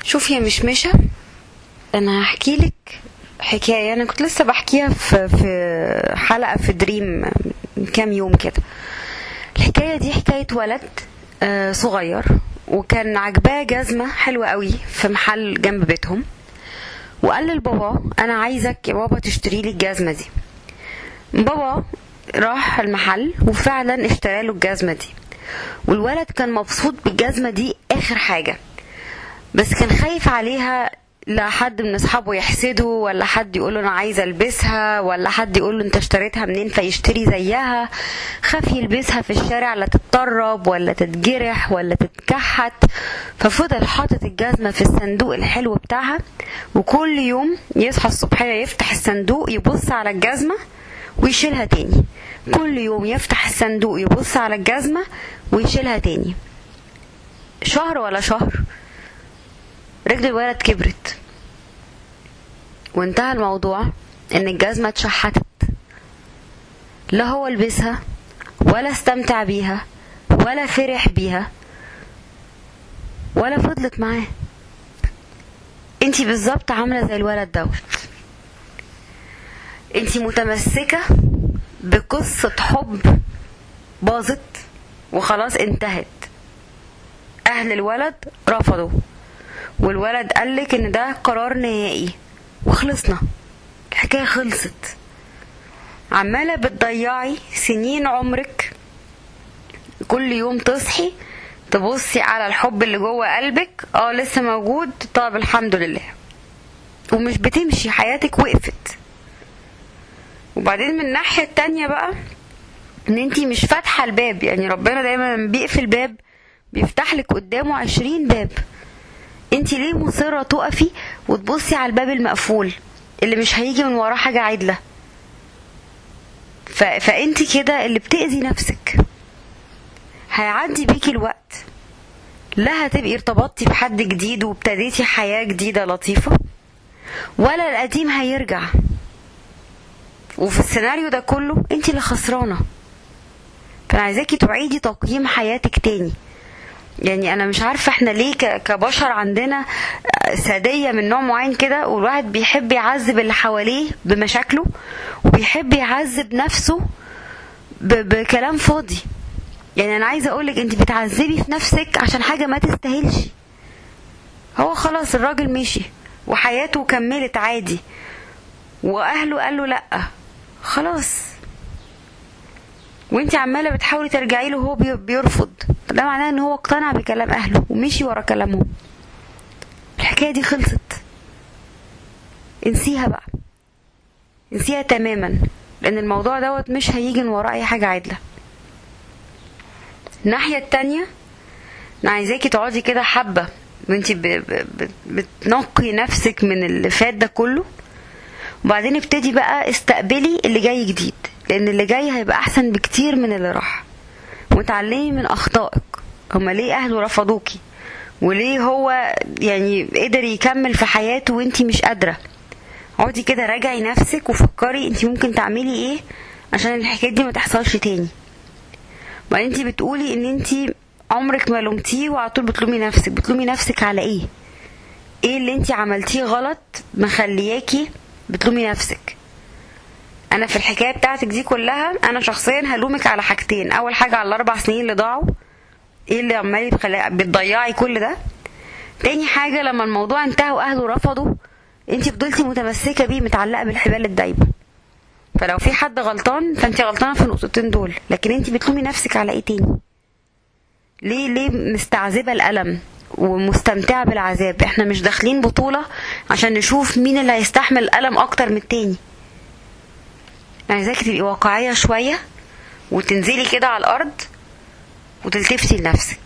شوف يا مشمشة انا هحكي لك حكاية انا كنت لسه بحكيها في في حلقة في دريم من كام يوم كده الحكاية دي حكاية ولد آه، صغير وكان عجباه جزمة حلوة قوي في محل جنب بيتهم وقال للبابا انا عايزك يا بابا تشتري لي الجزمة دي بابا راح المحل وفعلا اشترى له الجزمة دي والولد كان مبسوط بالجزمة دي اخر حاجة بس كان خايف عليها لا حد من اصحابه يحسده ولا حد يقول له انا عايزه البسها ولا حد يقول له انت اشتريتها منين فيشتري زيها خاف يلبسها في الشارع لا تتطرب ولا تتجرح ولا تتكحت ففضل حاطط الجزمه في الصندوق الحلو بتاعها وكل يوم يصحى الصبحيه يفتح الصندوق يبص على الجزمه ويشيلها تاني كل يوم يفتح الصندوق يبص على الجزمه ويشيلها تاني شهر ولا شهر رجل الولد كبرت وانتهى الموضوع ان الجزمة اتشحتت لا هو لبسها ولا استمتع بيها ولا فرح بيها ولا فضلت معاه انتي بالظبط عاملة زي الولد دوت انتي متمسكة بقصة حب باظت وخلاص انتهت اهل الولد رفضوا والولد قالك ان ده قرار نهائي وخلصنا الحكاية خلصت عمالة بتضيعي سنين عمرك كل يوم تصحي تبصي على الحب اللي جوه قلبك اه لسه موجود طب الحمد لله ومش بتمشي حياتك وقفت وبعدين من الناحية التانية بقى ان انتي مش فاتحة الباب يعني ربنا دايما لما بيقفل باب بيفتح لك قدامه عشرين باب انت ليه مصرة تقفي وتبصي على الباب المقفول اللي مش هيجي من وراه حاجة عدلة ف... فانت كده اللي بتأذي نفسك هيعدي بيكي الوقت لا هتبقي ارتبطتي بحد جديد وابتديتي حياة جديدة لطيفة ولا القديم هيرجع وفي السيناريو ده كله انت اللي خسرانة فانا عايزاكي تعيدي تقييم حياتك تاني يعني انا مش عارفه احنا ليه ك- كبشر عندنا ساديه من نوع معين كده والواحد بيحب يعذب اللي حواليه بمشاكله وبيحب يعذب نفسه ب- بكلام فاضي يعني انا عايزه اقولك انت بتعذبي في نفسك عشان حاجه ما تستاهلش هو خلاص الراجل مشي وحياته كملت عادي واهله قالوا لا خلاص وانت عماله بتحاولي ترجعي له وهو بي- بيرفض ده معناه ان هو اقتنع بكلام اهله ومشي ورا كلامهم الحكايه دي خلصت انسيها بقى انسيها تماما لان الموضوع دوت مش هيجي من وراه اي حاجه عدله الناحيه التانية انا عايزاكي تقعدي كده حبه وانتي ب- ب- ب- بتنقي نفسك من اللي فات ده كله وبعدين ابتدي بقى استقبلي اللي جاي جديد لان اللي جاي هيبقى احسن بكتير من اللي راح وتعلمي من اخطائك هما ليه اهله رفضوكي وليه هو يعني قدر يكمل في حياته وانتي مش قادره اقعدي كده راجعي نفسك وفكري انتي ممكن تعملي ايه عشان الحكايات دي ما تحصلش تاني وبعدين انتي بتقولي ان انتي عمرك ما لومتيه وعلى طول بتلومي نفسك بتلومي نفسك على ايه ايه اللي انتي عملتيه غلط مخلياكي بتلومي نفسك انا في الحكايه بتاعتك دي كلها انا شخصيا هلومك على حاجتين اول حاجه على الاربع سنين اللي ضاعوا ايه اللي عمالي بخلي... بتضيعي كل ده تاني حاجه لما الموضوع انتهى واهله رفضوا انت فضلتي متمسكه بيه متعلقه بالحبال الدايبه فلو في حد غلطان فانت غلطانه في النقطتين دول لكن انت بتلومي نفسك على ايه تاني ليه ليه مستعذبه الالم ومستمتعه بالعذاب احنا مش داخلين بطوله عشان نشوف مين اللي هيستحمل الالم اكتر من التاني انا عايزاكي تبقي واقعيه شويه وتنزلي كده على الارض وتلتفتي لنفسك